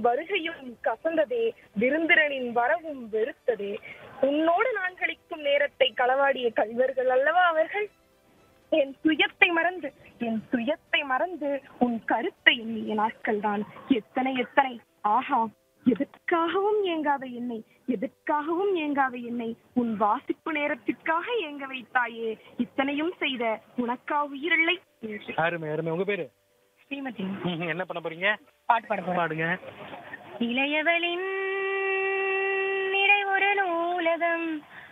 வருகையும் கசந்ததே விருந்திரனின் வரவும் வெறுத்ததே உன்னோடு நான் கழிக்கும் நேரத்தை களவாடிய கல்வர்கள் அல்லவா அவர்கள் என் சுயத்தை மறந்து என் சுயத்தை மறந்து உன் கருத்தை எண்ணிய நாட்கள் தான் எத்தனை எத்தனை ஆஹா எதற்காகவும் ஏங்காத என்னை எதற்காகவும் ஏங்காத என்னை உன் வாசிப்பு நேரத்திற்காக ஏங்க வைத்தாயே இத்தனையும் செய்த உனக்கா உயிரில்லை என்று அருமை அருமை உங்க பேரு ஸ்ரீமதி ம், என்ன பண்ண போறீங்க பாட்டு பாட போறேன். பாடுங்க இளையவளின் இடை ஒரு நூலகம்